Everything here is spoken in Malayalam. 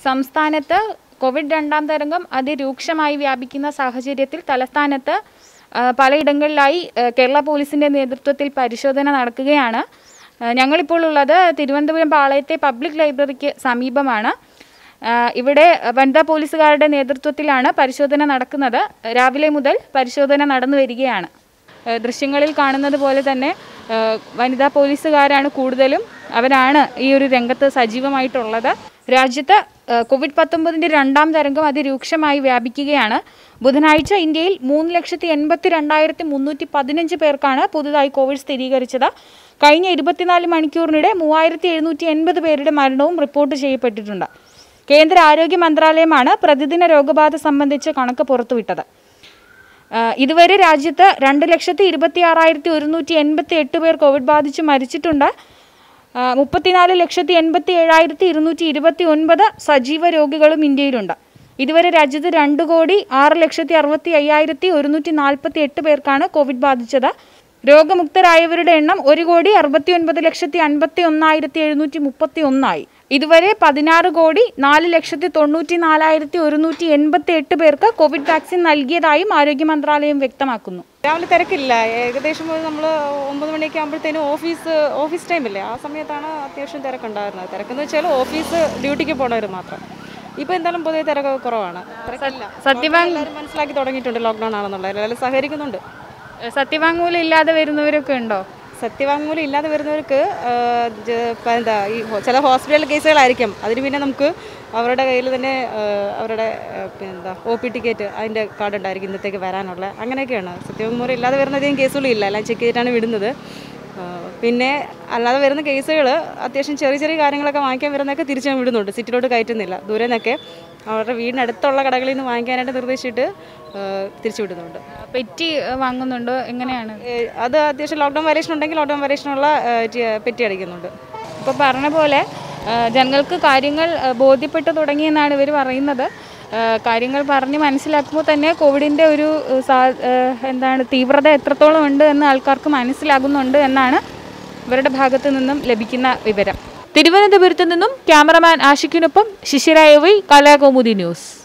സംസ്ഥാനത്ത് കോവിഡ് രണ്ടാം തരംഗം അതിരൂക്ഷമായി വ്യാപിക്കുന്ന സാഹചര്യത്തിൽ തലസ്ഥാനത്ത് ആ, പലയിടങ്ങളിലായി ആ, കേരള പോലീസിന്റെ നേതൃത്വത്തിൽ പരിശോധന നടക്കുകയാണ് ആ, ഞങ്ങളിപ്പോൾ ഉള്ളത് തിരുവനന്തപുരം പാളയത്തെ പബ്ലിക് ലൈബ്രറിക്ക് സമീപമാണ് ആ, ഇവിടെ വനിതാ പോലീസുകാരുടെ നേതൃത്വത്തിലാണ് പരിശോധന നടക്കുന്നത് രാവിലെ മുതൽ പരിശോധന നടന്നു വരികയാണ് ആ, ദൃശ്യങ്ങളിൽ കാണുന്നത് പോലെ തന്നെ ആ, വനിതാ പോലീസുകാരാണ് കൂടുതലും അവരാണ് ഈ ഒരു രംഗത്ത് സജീവമായിട്ടുള്ളത് രാജ്യത്ത് ആ, കോവിഡ് പത്തൊമ്പതിൻ്റെ രണ്ടാം തരംഗം അതിരൂക്ഷമായി വ്യാപിക്കുകയാണ് ബുധനാഴ്ച ഇന്ത്യയിൽ മൂന്ന് ലക്ഷത്തി എൺപത്തി രണ്ടായിരത്തി മുന്നൂറ്റി പതിനഞ്ച് പേർക്കാണ് പുതുതായി കോവിഡ് സ്ഥിരീകരിച്ചത് കഴിഞ്ഞ ഇരുപത്തിനാല് മണിക്കൂറിനിടെ മൂവായിരത്തി എഴുന്നൂറ്റി എൺപത് പേരുടെ മരണവും റിപ്പോർട്ട് ചെയ്യപ്പെട്ടിട്ടുണ്ട് കേന്ദ്ര ആരോഗ്യ മന്ത്രാലയമാണ് പ്രതിദിന രോഗബാധ സംബന്ധിച്ച് കണക്ക് പുറത്തുവിട്ടത് ആ, ഇതുവരെ രാജ്യത്ത് രണ്ട് ലക്ഷത്തി ഇരുപത്തി ആറായിരത്തി ഒരുന്നൂറ്റി എൺപത്തി എട്ട് പേർ കോവിഡ് ബാധിച്ച് മരിച്ചിട്ടുണ്ട് ആ, മുപ്പത്തിനാല് ലക്ഷത്തി എൺപത്തി ഏഴായിരത്തി ഇരുന്നൂറ്റി ഇരുപത്തി ഒൻപത് സജീവ രോഗികളും ഇന്ത്യയിലുണ്ട് ഇതുവരെ രാജ്യത്ത് രണ്ട് കോടി ആറ് ലക്ഷത്തി അറുപത്തി അയ്യായിരത്തി ഒരുന്നൂറ്റി നാൽപ്പത്തി എട്ട് പേർക്കാണ് കോവിഡ് ബാധിച്ചത് രോഗമുക്തരായവരുടെ എണ്ണം ഒരു കോടി അറുപത്തി ഒൻപത് ലക്ഷത്തി അൻപത്തി ഒന്നായിരത്തി എഴുന്നൂറ്റി മുപ്പത്തി ഒന്നായി ഇതുവരെ പതിനാറ് കോടി നാല് ലക്ഷത്തി തൊണ്ണൂറ്റി നാലായിരത്തി ഒരുന്നൂറ്റി എൺപത്തി എട്ട് പേർക്ക് കോവിഡ് വാക്സിൻ നൽകിയതായും ആരോഗ്യ മന്ത്രാലയം വ്യക്തമാക്കുന്നു രാവിലെ തിരക്കില്ല ഏകദേശം ഒരു നമ്മൾ ഒമ്പത് മണിയൊക്കെ ആകുമ്പോഴത്തേനും ഓഫീസ് ഓഫീസ് ടൈമില്ലേ ആ സമയത്താണ് അത്യാവശ്യം തിരക്കുണ്ടായിരുന്നത് തിരക്കെന്ന് വെച്ചാൽ ഓഫീസ് ഡ്യൂട്ടിക്ക് പോണവർ മാത്രം ഇപ്പോൾ എന്തായാലും പൊതുവെ തിരക്ക് കുറവാണ് തിരക്കില്ല സത്യവാങ് എല്ലാവരും മനസ്സിലാക്കി തുടങ്ങിയിട്ടുണ്ട് ലോക്ക്ഡൗൺ ആണെന്നുള്ളത് എല്ലാവരും സഹകരിക്കുന്നുണ്ട് സത്യവാങ്മൂലം ഇല്ലാതെ വരുന്നവരൊക്കെ ഉണ്ടോ സത്യവാങ്മൂലം ഇല്ലാതെ വരുന്നവർക്ക് ആ, ജ- ഇപ്പം എന്താ ഈ ഹോ- ചില ഹോസ്പിറ്റൽ കേസുകളായിരിക്കും അതിന് പിന്നെ നമുക്ക് അവരുടെ കയ്യിൽ തന്നെ ആ, അവരുടെ ആ, പിന്നെന്താ ഒ പി ടിക്കറ്റ് അതിൻ്റെ കാർഡ് ഉണ്ടായിരിക്കും ഇന്നത്തേക്ക് വരാനുള്ള അങ്ങനെയൊക്കെയാണ് സത്യവാങ്മൂലം ഇല്ലാതെ വരുന്ന അധികം കേസുകളും ഇല്ല എല്ലാം ചെക്ക് ചെയ്തിട്ടാണ് വിടുന്നത് ആ, പിന്നെ അല്ലാതെ വരുന്ന കേസുകൾ അത്യാവശ്യം ചെറിയ ചെറിയ കാര്യങ്ങളൊക്കെ വാങ്ങിക്കാൻ വരുന്നതൊക്കെ തിരിച്ചു വിടുന്നുണ്ട് സിറ്റിയിലോട്ട് കയറ്റുന്നില്ല ദൂരെ നിന്നൊക്കെ അവരുടെ വീടിനടുത്തുള്ള കടകളിൽ നിന്ന് വാങ്ങിക്കാനായിട്ട് നിർദ്ദേശിച്ചിട്ട് ആ, തിരിച്ചു വിടുന്നുണ്ട് പെറ്റി ഏഹ്, വാങ്ങുന്നുണ്ടോ എങ്ങനെയാണ് ഏ, അത് അത്യാവശ്യം ലോക്ക്ഡൗൺ വരേഷൻ ഉണ്ടെങ്കിൽ ലോക്ക്ഡൗൺ വരേഷനുള്ള പെറ്റി അടിക്കുന്നുണ്ട് ഇപ്പോൾ പറഞ്ഞ പോലെ ഏഹ്, ജനങ്ങൾക്ക് കാര്യങ്ങൾ ഏഹ്, ബോധ്യപ്പെട്ടു തുടങ്ങിയെന്നാണ് ഇവർ പറയുന്നത് ഏഹ്, കാര്യങ്ങൾ പറഞ്ഞ് മനസ്സിലാക്കുമ്പോൾ തന്നെ കോവിഡിൻ്റെ ഒരു ഏഹ്, സാ- ഏഹ്, എന്താണ് തീവ്രത എത്രത്തോളം ഉണ്ട് എന്ന് ആൾക്കാർക്ക് മനസ്സിലാകുന്നുണ്ട് എന്നാണ് ഇവരുടെ ഭാഗത്തു നിന്നും ലഭിക്കുന്ന വിവരം തിരുവനന്തപുരത്ത് നിന്നും ക്യാമറമാൻ ആഷിഖിനൊപ്പം Shishira A Y Kalakaumudi news